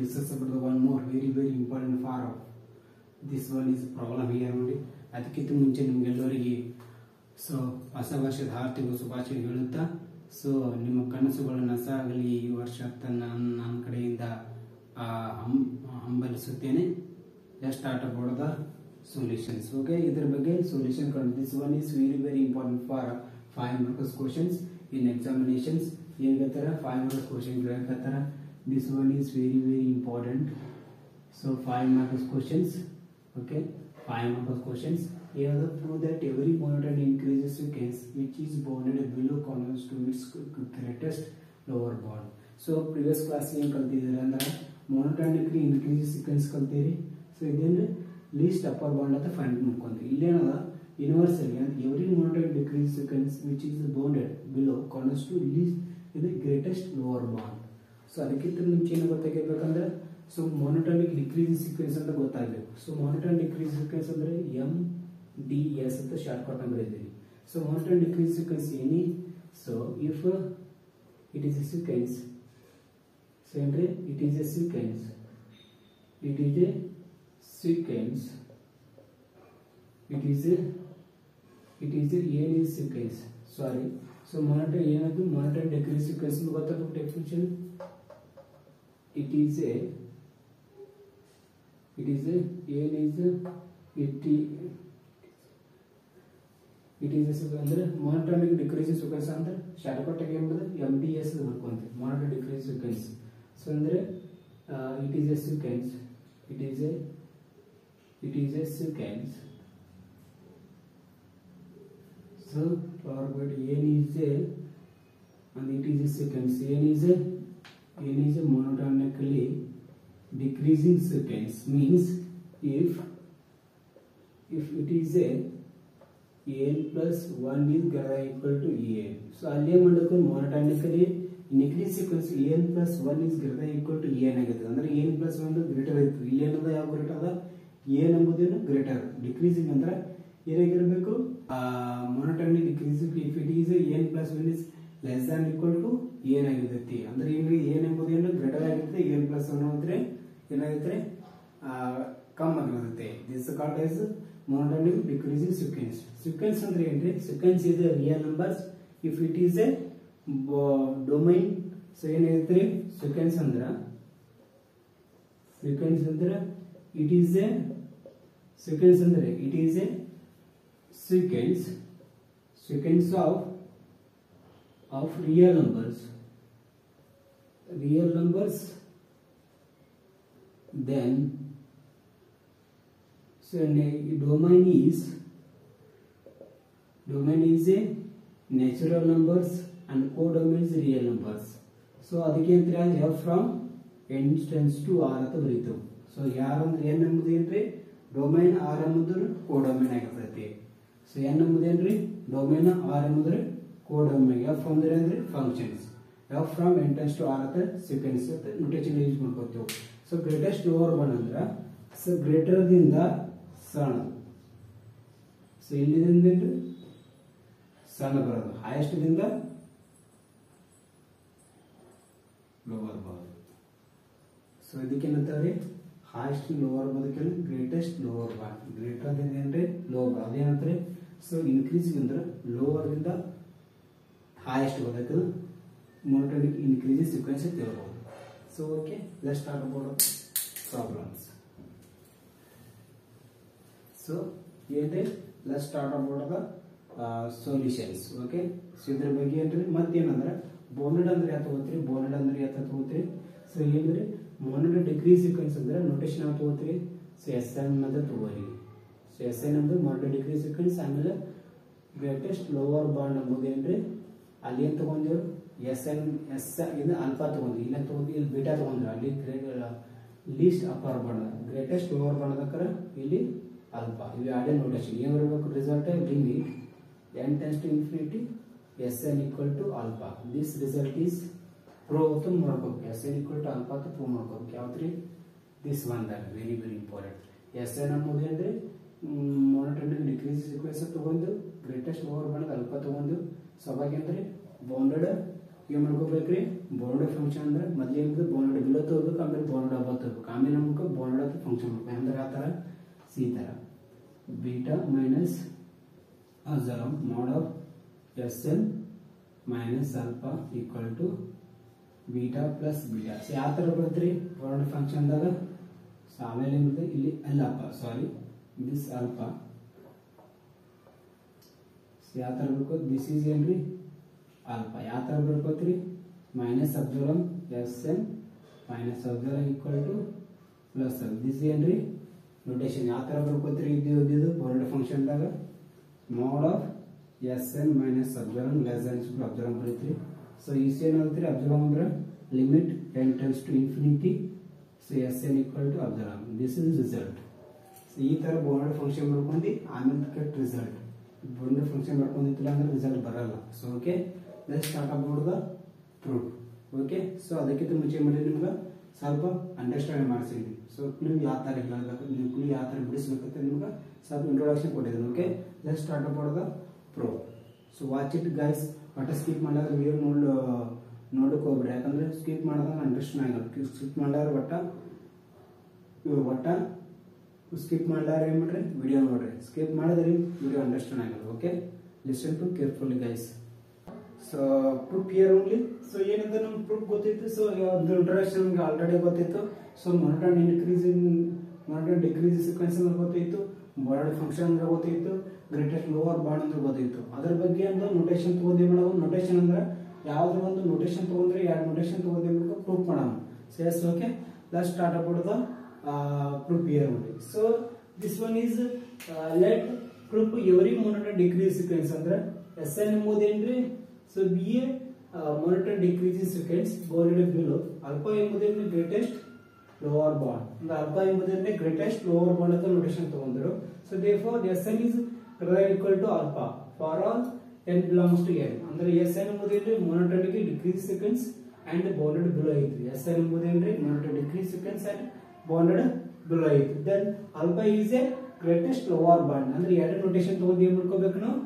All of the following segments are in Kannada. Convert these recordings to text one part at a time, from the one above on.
discuss about the one more very very important for this one is problem here ನೋಡಿ ಅದಕ್ಕಿಂತ ಮುಂಚೆ ನಿಮ್ಗೆಲ್ಲರಿಗೆ ಸೊ ಹೊಸ ವರ್ಷದ ಹಾರ್ದಿಕ ಶುಭಾಶಯ ಹೇಳುತ್ತಾ ಸೊ ನಿಮ್ಮ ಕನಸುಗಳು ನಸಾಗಲಿ ಈ ವರ್ಷ ಅಂತ ನಾನು ನನ್ನ ಕಡೆಯಿಂದ ಆ, ಹಂ- ಹಂಬಲಿಸುತ್ತೇನೆ just start about the solutions okay ಇದ್ರ ಬಗ್ಗೆ ಸೊಲ್ಯೂಷನ್ ಕಂಡು this one is very very important for five marks questions in examinations ಏನ್ ಹೇಳ್ತಾರ ಫೈವ್ ಮಾರ್ಕ್ಸ್ ಕ್ವಶನ್ ಹೇಳ್ತಾರ this one is very very important So five marks questions. Okay, five marks questions. Here the prove that every monotone increases sequence which is bounded below corners to its greatest lower bound. So previous class ಏನ್ ಕಲ್ತಿದ್ದೀರಿ ಅಂದ್ರೆ ಮೊನೊಟಾನಿಕ್ಲಿ ಇನ್ಕ್ರೀಸ್ ಸೀಕ್ವೆನ್ಸ್ ಕಲ್ತೀರಿ ಸೊ ಇದೇನು ಲೀಸ್ಟ್ ಅಪ್ಪರ್ ಬಾಂಡ್ ಅಂತ ಫೈಂಡ್ ಮಾಡ್ಕೊಂಡ್ರಿ ಇಲ್ಲೇನದ universally every monotone decrease sequence which is bounded below corners to least ಇದು ಗ್ರೇಟೆಸ್ಟ್ ಲೋವರ್ ಬಾಂಡ್ ಸೊ ಅದಕ್ಕಿಂತ ಮುಂಚೆ ಏನು ಗೊತ್ತಾಗಿರ್ಬೇಕಂದ್ರೆ ಸೊ ಮೊನೊಟಾನಿಕ್ ಡಿಕ್ರೀಸ್ ಸೀಕ್ವೆನ್ಸ್ ಅಂತ ಗೊತ್ತಾಗಬೇಕು ಸೊ ಮೊನೊಟಾನ್ ಡಿಕ್ರೀಸ್ ಸೀಕ್ವೆನ್ಸ್ ಅಂದ್ರೆ ಎಂ ಡಿ ಎಸ್ ಅಂತ ಶಾರ್ಟ್ ಕಟ್ ಅಂತ ಬರೀತೀವಿ so monotone decrease sequence any so if it is a sequence so ಅಂದ್ರೆ it is a sequence it is a sequence it is a it is a ಏನ್ is sequence sorry so monotone ಏನದು ಮೊನೊಟನ್ ಡಿಕ್ರೀಸ್ ಸೀಕ್ವೆನ್ಸ್ ಗೊತ್ತಾಗಬೇಕು definition it is a it is a n is a it it is a ಅಂದ್ರೆ ಮೊನೊಟೋನಿಕ್ ಡಿಕ್ರೀಸ್ ಸೀಕ್ವೆನ್ಸ್ ಅಂದ್ರೆ ಶಾರ್ಟ್ಕಟ್ ಆಗಿ ಎಂಬುದು ಎಂ ಡಿ ಎಸ್ ಬರ್ಕೊಂತೀವಿ ಮೊನೊಟೋನಿಕ್ ಡಿಕ್ರೀಸ್ ಸೀಕ್ವೆನ್ಸ್ ಸೊ ಅಂದ್ರೆ it is a sequence it is a it is a sequence so forward ಏನ್ is a and it is a sequence n is a n is a monotonically decreasing sequence means if if it is a n plus 1 is greater than equal to en so ಅಲ್ಲಿ ಏನ್ ಮಾಡಬೇಕು monotonically increase sequence n plus 1 is greater than equal to en ಆಗುತ್ತೆ ಅಂದ್ರೆ n plus 1 ಗ್ರೇಟರ್ ಇತ್ತು ಇಲ್ಲಿ ಏನದ ಯಾವ ಗ್ರೇಟರ್ ಅದ n ಎಂಬುದೇನು ಗ್ರೇಟರ್ ಡಿಕ್ರೀಸಿಂಗ್ ಅಂದ್ರೆ ಏನಾಗಿರ್ಬೇಕು monotony decreasing if it is n plus 1 is less than equal to ಏನಾಗಿರ್ತೈತಿ ಅಂದ್ರೆ ಇಲ್ಲಿ ಏನ್ ಎಂಬುದೇನು ಗ್ರೇಟರ್ ಆಗಿರುತ್ತೆ ಏನ್ ಪ್ಲಸ್ ಒನ್ ಅಂದ್ರೆ ಏನಾಗುತ್ತೆ ಕಮ್ ಆಗಿರುತ್ತೆ this called S monotonic decreasing sequence sequence ಅಂದ್ರೆ ಏನ್ರಿ sequence is real numbers if it is a domain so ಏನಾಗುತ್ತೆ ಸೀಕ್ವೆನ್ಸ್ ಅಂದ್ರ ಸೀಕ್ವೆನ್ಸ್ ಅಂದ್ರೆ ಇಟ್ ಈಸ್ ಎ ಸೀಕ್ವೆನ್ಸ್ ಅಂದ್ರೆ it is a sequence sequence of of real numbers real numbers then so na- domain is domain is a natural numbers and codomain is real numbers so ಅದಕ್ಕೆ ಅಂತ f from n tends to r ಅಂತ ಬರೀತೇವೆ ಸೊ ಯಾರು ಅಂದ್ರೆ n ಎಂಬುದು ಏನ್ರಿ ಡೊಮೈನ್ r ಎಂಬುದು ಕೋಡೊಮೈನ್ ಆಗಿರ್ತೈತಿ ಸೊ n ಎಂಬುದು ಏನ್ರಿ ಡೊಮೈನ್ r ಎಂಬುದು ಕೋಡೊಮೈನ್ f ಅಂದ್ರೆ ಅಂದ್ರೆ functions f from n tends to r ಅಂತ ಸೀಕ್ವೆನ್ಸ್ ಅಂತ ನೋಟೇಷನ್ ಯೂಸ್ ಮಾಡ್ಕೊತೀವಿ ಸೊ ಗ್ರೇಟೆಸ್ಟ್ ಲೋವರ್ ಒನ್ ಅಂದ್ರೆ ಸೊ ಗ್ರೇಟರ್ ದಿಂದ ಸಣ್ಣ ಸೊ ಇಲ್ಲಿದಿಂದ ಸಣ್ಣ ಬರೋದು ಹೈಯೆಸ್ಟ್ ದಿಂದ ಲೋವರ್ ಬರೋದು ಸೊ ಇದಕ್ಕೇನಂತಾರೆ ಹೈಯೆಸ್ಟ್ ಲೋವರ್ ಬರೋದಕ್ಕೆ ಗ್ರೇಟೆಸ್ಟ್ ಲೋವರ್ ಬಾರ್ ಗ್ರೇಟರ್ ದಿಂದ ಏನ್ರಿ ಲೋ ಅದೇನಂತಾರೆ ಸೊ ಇನ್ಕ್ರೀಸ್ ಅಂದ್ರೆ ಲೋವರ್ ದಿಂದ highest ಬದಕ್ಕೆ ಮೊನೊಟೋನಿಕ್ ಇನ್ಕ್ರೀಸ್ ಸೀಕ್ವೆನ್ಸ್ ಅಂತ ಹೇಳ್ಬೋದು so okay let start about problems so ಏನ್ರಿ let start about the solutions okay so ಇದ್ರ ಬಗ್ಗೆ ಏನ್ರಿ ಮತ್ತೇನಂದ್ರೆ ಬೋನೆಡ್ ಅಂದ್ರೆ ಯಾವ ತಗೋತೀರಿ ಬೋನೆಡ್ ಅಂದ್ರೆ ಯಾವ ತಗೋತೀರಿ ಸೊ ಏನ್ರಿ ಮೊನೊಡ್ ಡಿಗ್ರಿ ಸೀಕ್ವೆನ್ಸ್ ಅಂದ್ರೆ ನೋಟೇಷನ್ ಯಾವ ತಗೋತೀರಿ ಸೊ ಎಸ್ ಎನ್ ಅಂತ ತಗೋರಿ ಸೊ ಎಸ್ ಎನ್ ಅಂದ್ರೆ ಮೊನೊಡ್ ಡಿಗ್ರಿ ಸೀಕ್ವೆನ್ಸ್ ಆಮೇಲೆ ಗ್ರೇಟೆಸ್ಟ್ ಲೋವರ್ ಬಾಂಡ್ ಎಂಬುದು ಏನ್ರಿ ಅಲ್ಲಿ ಏನ್ ತಗೊಂಡಿವ್ರು ಎಸ್ ಎನ್ ಎಸ್ ಇದು ಅಲ್ಫಾ ತಗೊಂಡ್ರಿ ಇಲ್ಲ ತಗೊಂಡು ಇಲ್ಲಿ ಬೀಟಾ ತಗೊಂಡ್ರಿ ಅಲ್ಲಿ least upper bound greatest lower bound ಅದಕ್ಕರ ಇಲ್ಲಿ ಅಲ್ಫಾ ಇವು ಎರಡೇ ನೋಟೇಷನ್ ಏನ್ ಬರಬೇಕು result limit N tends to infinity S N equal to alpha this result is prove ಅಂತ ಮಾಡ್ಕೋಬೇಕು S N equal to alpha ಅಂತ ಪ್ರೂವ್ ಮಾಡ್ಕೋಬೇಕು ಯಾವ್ದ್ರಿ this one that very very important S N ಅನ್ನೋದು ಅಂದ್ರೆ ಮೊನೊಟೋನಿಕ್ ಡಿಕ್ರೀಸ್ ಸೀಕ್ವೆನ್ಸ್ ತಗೊಂಡು ಗ್ರೇಟೆಸ್ಟ್ ಲೋವರ್ ಬಾಂಡ್ ಅಲ್ಫಾ ತಗೊಂಡು ಸೊ ಅವಾಗ ಅಂದ್ರೆ ಬೌಂಡೆಡ್ ಏನ್ ಮಾಡ್ಕೋಬೇಕ್ರಿ ಬೋರ್ಡ್ ಫಂಕ್ಷನ್ ಅಂದ್ರೆ ಮೊದ್ಲು ಏನಿದೆ ಬೋರ್ಡ್ ಬಿಲೋ ತಗೋಬೇಕು ಆಮೇಲೆ ಬೋರ್ಡ್ ಅಬೋ ತಗೋಬೇಕು ಆಮೇಲೆ ನಮ್ಗೆ ಬೋರ್ಡ್ ಅಂತ ಫಂಕ್ಷನ್ ಮಾಡ್ಬೇಕು ಅಂದ್ರೆ ಆ ಥರ ಸಿ ಥರ ಬೀಟಾ ಮೈನಸ್ ಅಜರಮ್ mod of S L minus alpha equal to beta plus beta so ಯಾವ ಥರ ಬರುತ್ತೆ ಬೋರ್ಡ್ ಫಂಕ್ಷನ್ದಾಗ ಸೊ ಆಮೇಲೆ ಏನಿದೆ ಇಲ್ಲಿ ಅಲ್ಲಪ್ಪ ಸಾರಿ ದಿಸ್ ಅಲ್ಫಾ ಯಾವ ಥರ ಬೇಕು ದಿಸ್ ಈಸ್ ಏನ್ರಿ ಆಲ್ಫಾ ಯಾವ ಥರ ಬರ್ಕೋತ್ರಿ ಮೈನಸ್ ಅಬ್ಸರ್ವಮ್ ಎಸ್ ಎನ್ ಮೈನಸ್ ಅಬ್ಸರ್ವಮ್ ಈಕ್ವಲ್ ಟು ಪ್ಲಸ್ ದಿಸ್ ಏನ್ರಿ ನೊಟೇಷನ್ ಯಾವ ಥರ ಬರ್ಕೋತ್ರಿ ಇದು ಇದು ಬೋರ್ಡ್ ಫಂಕ್ಷನ್ದಾಗ mod of S N minus ಅಬ್ಸರ್ವಮ್ ಲೆಸ್ ದನ್ ಅಬ್ಸರ್ವಮ್ ಬರೀತ್ರಿ ಸೊ ಇಸ್ ಏನಾಗುತ್ತೆ ಅಬ್ಸರ್ವಮ್ ಅಂದ್ರೆ limit N tends to infinity so S N equal to ಅಬ್ಸರ್ವಮ್ ದಿಸ್ ಇಸ್ ರಿಸಲ್ಟ್ ಸೊ ಈ ಥರ ಬೋರ್ಡ್ ಫಂಕ್ಷನ್ ಮಾಡ್ಕೊಂಡು ಆಮೇಲೆ ಕೆಟ್ಟ ರಿಸಲ್ಟ್ ಬೋರ್ಡ್ ಫಂಕ್ಷನ್ ಮಾಡ್ಕೊಂಡಿತ್ತಿಲ್ಲ ಅಂದ್ರೆ ರಿಸಲ್ಟ್ ಬರಲ್ಲ so okay let start about the proof okay so ಅದಕ್ಕಿಂತ ಮುಂಚೆ ಮಾಡಿ ನಿಮ್ಗೆ ಸ್ವಲ್ಪ ಅಂಡರ್ಸ್ಟ್ಯಾಂಡ್ ಮಾಡಿಸಿದ್ವಿ ಸೊ ಕ್ಲೂ ಯಾವ ಥರ ಹೇಳಬೇಕು ನೀವು ಕ್ಲೂ ಯಾವ ಥರ ಬಿಡಿಸ್ಬೇಕಂತ ನಿಮ್ಗೆ ಸ್ವಲ್ಪ ಇಂಟ್ರೊಡಕ್ಷನ್ ಕೊಟ್ಟಿದ್ದೀನಿ okay let start about the proof so watch it guys ಒಟ್ಟ ಸ್ಕಿಪ್ ಮಾಡಿದ್ರೆ ನೀವು ನೋಡ್ ನೋಡಕ್ ಹೋಗ್ಬೇಡಿ ಯಾಕಂದ್ರೆ ಸ್ಕಿಪ್ ಮಾಡಿದಾಗ ಅಂಡರ್ಸ್ಟ್ಯಾಂಡ್ ಆಗಲ್ಲ ಸ್ಕಿಪ್ ಮಾಡಿದ್ರೆ ಒಟ್ಟ ಇವ್ ಒಟ್ಟ ಸ್ಕಿಪ್ ಮಾಡ್ಲಾರ ಏನ್ ಮಾಡ್ರಿ ವಿಡಿಯೋ ನೋಡ್ರಿ ಸ್ಕಿಪ್ ಮಾಡಿದ್ರಿ ವಿಡಿಯೋ ಅಂಡರ್ಸ್ಟ್ಯಾಂಡ್ ಆಗಲ್ಲ okay listen to carefully guys so proof here only so ಏನಂತ ನಮ್ಗೆ ಪ್ರೂಫ್ ಗೊತ್ತಿತ್ತು ಸೊ ಒಂದು ಇಂಟ್ರಡಕ್ಷನ್ ನಮ್ಗೆ ಆಲ್ರೆಡಿ ಗೊತ್ತಿತ್ತು so monotone increase in monotone decrease sequence ಅಂದ್ರೆ ಗೊತ್ತಿತ್ತು ಬೋರ್ಡ್ ಫಂಕ್ಷನ್ ಅಂದ್ರೆ ಗೊತ್ತಿತ್ತು ಗ್ರೇಟೆಸ್ಟ್ ಲೋವರ್ ಬಾಂಡ್ ಅಂದ್ರೆ ಗೊತ್ತಿತ್ತು ಅದ್ರ ಬಗ್ಗೆ ಒಂದು ನೊಟೇಷನ್ ತಗೊಂಡೇವಿ ನಾವು ನೊಟೇಷನ್ ಅಂದ್ರೆ ಯಾವ್ದ್ರ ಒಂದು ನೊಟೇಷನ್ ತಗೊಂಡ್ರೆ ಎರಡು ನೊಟೇಷನ್ ತಗೊಂಡೇಬೇಕು ಪ್ರೂಫ್ ಮಾಡೋಣ so S okay let start about the proof here only. So this one is uh, let proof every monotone decrease sequence ಅಂದ್ರೆ SN ಎಂಬುದೇನ್ರಿ so B A monotone decreasing sequence bounded below alpha ಎಂಬುದೇನ್ರಿ ಗ್ರೇಟೆಸ್ಟ್ ಲೋವರ್ ಬಾಂಡ್ ಅಂದ್ರೆ ಅಲ್ಫಾ ಎಂಬುದೇನ್ರಿ ಗ್ರೇಟೆಸ್ಟ್ ಲೋವರ್ ಬಾಂಡ್ ಅಂತ ನೊಟೇಷನ್ ತಗೊಂಡ್ರು so they for S N is equal to alpha for all N belongs to N ಅಂದ್ರೆ ಎಸ್ ಎನ್ ಎಂಬುದೇನ್ರಿ monotonic decrease sequence and bounded below ಐತ್ರಿ ಎಸ್ ಎನ್ ಎಂಬುದೇನ್ರಿ monotone decrease sequence and bounded below ಐತಿ then alpha is a greatest lower bound ಅಂದ್ರೆ ಎರಡು ನೊಟೇಷನ್ ತಗೊಂಡು ಏನ್ ಮಾಡ್ಕೋಬೇಕು ನಾವು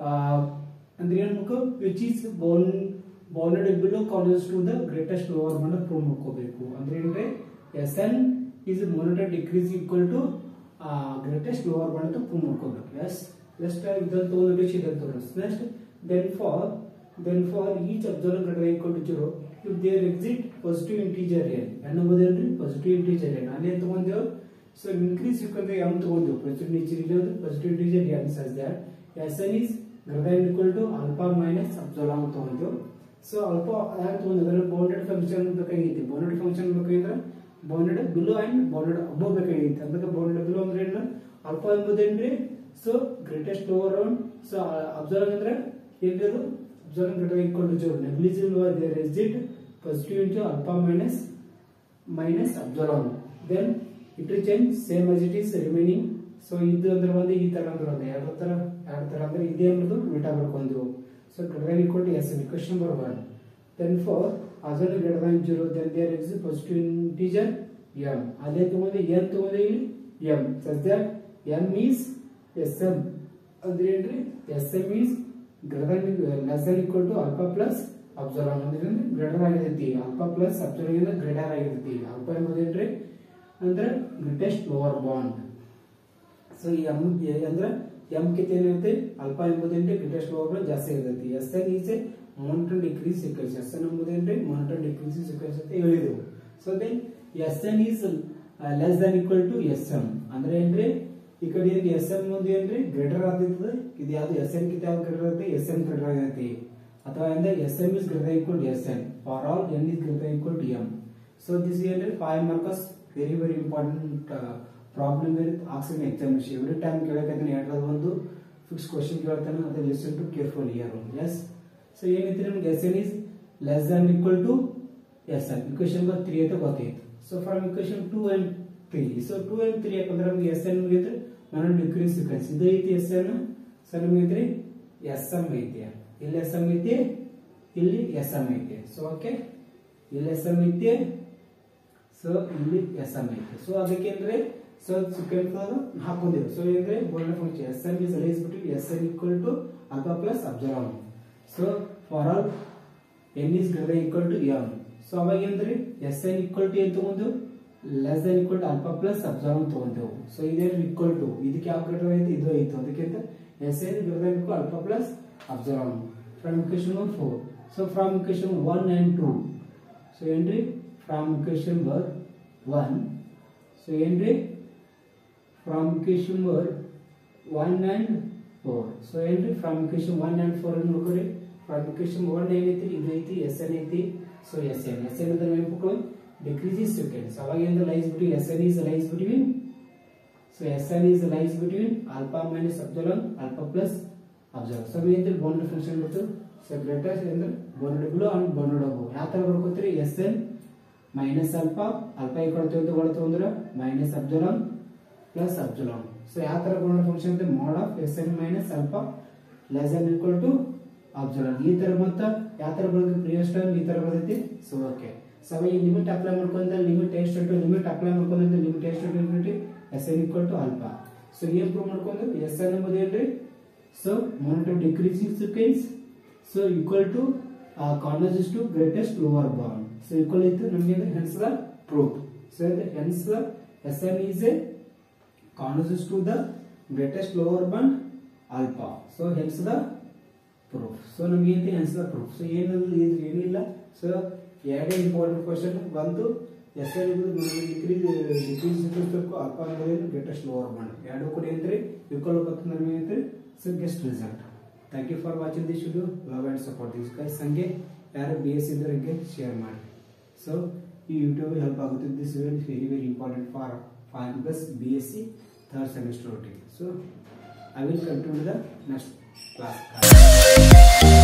ಅಂದ್ರೆ ಏನ್ ಮಾಡ್ಕೋ which is bound bounded below college to the greatest lower bound prove ಮಾಡ್ಕೋಬೇಕು ಅಂದ್ರೆ ಏನ್ರಿ S N is monotone decrease equal to greatest lower bound ಅಂತ ಪ್ರೂವ್ ಮಾಡ್ಕೋಬೇಕು ಎಸ್ ನೆಕ್ಸ್ಟ್ ಇದನ್ನ ತಗೊಂಡು ಇದನ್ನ ತಗೊಂಡು next then for then for each observe greater equal to zero if there exists positive integer ಏನ್ ಎನ್ ಎಂಬುದೇನ್ರಿ ಪಾಸಿಟಿವ್ ಇಂಟೀಜರ್ ಏನ್ ಅಲ್ಲಿ ಏನ್ ತಗೊಂಡೇವು ಸೊ ಇನ್ಕ್ರೀಸ್ ಇಕ್ವಲ್ ಎಂ ತಗೊಂಡೇವು positive integer positive integer N such that S N is greater equal to alpha minus observe ತಗೊಂಡೇವು ಸೊ ಅಲ್ಫಾ ಯಾಕೆ ತಗೊಂಡ್ರೆ ಬೌಂಡೆಡ್ ಫಂಕ್ಷನ್ ಬೇಕಾಗಿತ್ತು ಬೌಂಡೆಡ್ ಫಂಕ್ಷನ್ ಬೇಕಾಗಿದ್ರೆ bounded below and bounded above ಬೇಕಾಗಿತ್ತು ಅದಕ್ಕೆ ಬೌಂಡೆಡ್ ಬಿಲೋ ಅಂದ್ರೆ ಏನು ಅಲ್ಫಾ ಎಂಬುದೇನ್ರಿ so greatest lower bound so observe ಅಂದ್ರೆ ಏನ್ರಿ ಅದು observing greater equal to zero negligible or there is it positive into alpha minus minus observing then it will change same as it is remaining so ಇದು ಅಂದ್ರೆ ಒಂದು ಈ ತರ ಅಂದ್ರೆ ಒಂದು ಎರಡು ತರ ಎರಡು ತರ ಅಂದ್ರೆ ಇದೇ ಅನ್ನೋದು ಬೀಟಾ ಬರ್ಕೊಂಡು so greater equal to S equation number one then for other greater than zero then there is positive integer M ಅದೇ ತಗೊಂಡು ಏನ್ ತಗೊಂಡು ಇಲ್ಲಿ M such that M is S M ಅಂದ್ರೆ ಏನ್ರಿ S M is greater less than equal to alpha plus observe ಅಂದ್ರೆ ಗ್ರೇಟರ್ ಆಗಿರ್ತೈತಿ ಆಲ್ಫಾ ಪ್ಲಸ್ ಅಬ್ಸರ್ವ್ ಇಂದ ಗ್ರೇಟರ್ ಆಗಿರ್ತೈತಿ ಆಲ್ಫಾ ಎಂಬುದೇನ್ರಿ ಅಂದ್ರೆ ಗ್ರೇಟೆಸ್ಟ್ ಲೋವರ್ ಬಾಂಡ್ ಸೊ ಈ ಎಂ ಅಂದ್ರೆ ಎಂ ಕಿತ್ ಏನಿರುತ್ತೆ ಅಲ್ಫಾ ಎಂಬುದೇನ್ರಿ ಗ್ರೇಟೆಸ್ಟ್ ಲೋವರ್ ಬಾಂಡ್ ಜಾಸ್ತಿ ಇರ್ತೈತಿ S N is a monotone decrease sequence S N ಎಂಬುದೇನ್ರಿ ಮೊನಿಟರ್ ಡಿಕ್ರೀಸ್ ಸೀಕ್ವೆನ್ಸ್ ಅಂತ ಹೇಳಿದೆವು so then S N is less than equal to S M ಅಂದ್ರೆ ಏನ್ರಿ ಈ ಕಡೆ ಏನ್ರಿ ಎಸ್ ಎಂ ಮುಂದೆ ಏನ್ರಿ ಗ್ರೇಟರ್ ಆಗ್ತೈತದ ಇದು ಯಾವ್ದು ಎಸ್ ಎನ್ ಕಿತ ಯಾವ್ದು ಗ್ರೇಟರ್ ಆಗುತ್ತೆ ಎಸ್ ಎನ್ ಗ್ರೇಟರ್ ಆಗೈತಿ ಅಥವಾ ಅಂದ್ರೆ S M is greater equal to S N for all N is greater equal to M so this ಏನ್ರಿ five marks very very important problem with oxygen examination every time ಕೇಳಕೈತಾನೆ ಎರಡರದ ಒಂದು ಫಿಕ್ಸ್ ಕ್ವಶನ್ ಕೇಳ್ತಾನೆ ಅದೇ listen to careful here yes so ಏನೈತಿ ನಮ್ಗೆ S N is less than equal to S N equation number three ಅಂತ ಗೊತ್ತಾಯ್ತು so from equation two and three so two and three ಯಾಕಂದ್ರೆ ನಮ್ಗೆ ಎಸ್ ಎನ್ ಮುಗಿದ್ರೆ ನಾನು ಡಿಕ್ರೀಸ್ ಸೀಕ್ವೆನ್ಸ್ ಇದು ಐತಿ ಎಸ್ ಎನ್ ಸೊ ನಮ್ಗೆ ಐತ್ರಿ ಎಸ್ ಎಂ ಐತಿ ಇಲ್ಲಿ ಎಸ್ ಎಂ ಐತಿ ಇಲ್ಲಿ ಎಸ್ ಎಂ ಐತಿ ಸೊ ಓಕೆ ಇಲ್ಲಿ ಎಸ್ ಎಂ ಐತಿ ಸೊ ಇಲ್ಲಿ ಎಸ್ ಎಂ ಐತಿ ಸೊ ಅದಕ್ಕೇನ್ರಿ ಸೊ ಸೀಕ್ವೆನ್ಸ್ ಹಾಕೊಂಡಿದ್ರು ಸೊ ಏನ್ರಿ bound function S M is relies between S N equal to alpha plus observe so for all N is greater equal to M so ಅವಾಗ ಏನ್ರಿ ಎಸ್ ಎನ್ ಈಕ್ವಲ್ ಟು ಏನ್ ತಗೊಂಡು less than equal to alpha plus observe ತಗೊಂತೇವು ಸೊ ಇದೇನು ಈಕ್ವಲ್ ಟು ಇದಕ್ಕೆ ಯಾವ ಗ್ರೇಟರ್ ಐತಿ ಇದು ಐತು ಅದಕ್ಕಿಂತ S N greater equal alpha plus observe from equation four so from equation one and two so ಏನ್ರಿ from equation number one so ಏನ್ರಿ from equation number one and four so ಏನ್ರಿ from equation one and four ಅನ್ನು ನೋಡ್ಕೊರಿ ಫ್ರಮ್ ಇಕ್ವೇಶನ್ ಒನ್ ಏನೈತಿ ಇದು ಐತಿ ಎಸ್ ಎನ್ ಐತಿ so S N S N ಅಂದ್ರೆ ನೆನಪು ಡಿಕ್ರೀಸ್ ಸೆಕೆಂಡ್ಸ್ ಅವಾಗ ಏನು lies between S N is lies between so S N is lies between alpha minus epsilon alpha plus observe so ಏನು ಬೌಂಡ್ರಿ ಫಂಕ್ಷನ್ ಗೊತ್ತು ಸೊ ಗ್ರೇಟೆಸ್ಟ್ ಅಂದ್ರೆ bounded below and bounded above ಯಾವ ತರ ಬರ್ಕೋತೀರಿ S N minus alpha alpha ಈ ಕಡೆ ತೆಗೆದು ಒಳಗೆ ತಗೊಂಡ್ರೆ minus epsilon plus epsilon so ಯಾವ ತರ ಬೌಂಡೆಡ್ ಫಂಕ್ಷನ್ ಅಂತ mod of S N minus alpha less than equal to epsilon ಈ ತರ ಮತ್ತ ಯಾವ ತರ ಬರ್ತದೆ ಪ್ರಿವಿಯಸ್ ಟೈಮ್ ಈ ತರ ಬರ್ತೈತಿ ಸೊ ಓಕೆ ಸೊ ಅವಾಗ ಈ ಲಿಮಿಟ್ ಅಪ್ಲೈ ಮಾಡ್ಕೊಂಡ ಲಿಮಿಟ್ ಎಷ್ಟು ಟು ಲಿಮಿಟ್ ಅಪ್ಲೈ ಮಾಡ್ಕೊಂಡ ಲಿಮಿಟ್ ಎಷ್ಟು to infinity S N equal to alpha so ಏನ್ ಪ್ರೂವ್ ಮಾಡ್ಕೊಂಡು ಎಸ್ ಎನ್ ಎಂಬುದು ಏನ್ರಿ so moment of decreasing sequence so equal to converges to greatest lower bound so equal ಇತ್ತು ನಮಗೆ hence the proof so hence the S N is a converges to the greatest lower bound alpha so hence the proof so ನಮಗೆ ಏನು hence the proof so ಏನಿಲ್ಲ ಇದು ಏನಿಲ್ಲ ಸೊ ಎರಡೇ ಇಂಪಾರ್ಟೆಂಟ್ ಕ್ವಶನ್ ಒಂದು ಎಸ್ ಎಲ್ ಡಿಕ್ರೀಸ್ ಡಿಕ್ರೀಸ್ ಸಿಕ್ಕಿಸ್ಬೇಕು ಅಲ್ಪ ಅಂದ್ರೆ ಗ್ರೇಟೆಸ್ಟ್ ಲೋವರ್ ಬಾಂಡ್ ಎರಡು ಕೂಡ ಏನ್ರಿ ಈಕ್ವಲ್ ಬಂತು ನಮಗೆ ಏನ್ರಿ so guest result thank you for watching this video love and support this guys ಹಂಗೆ ಯಾರು ಬಿ ಎಸ್ ಇದ್ರೆ ಹಂಗೆ ಶೇರ್ ಮಾಡಿ ಸೊ ಈ ಯೂಟ್ಯೂಬ್ ಹೆಲ್ಪ್ ಆಗುತ್ತೆ this very very very important for five plus B S C third semester routine. So I will continue the next class.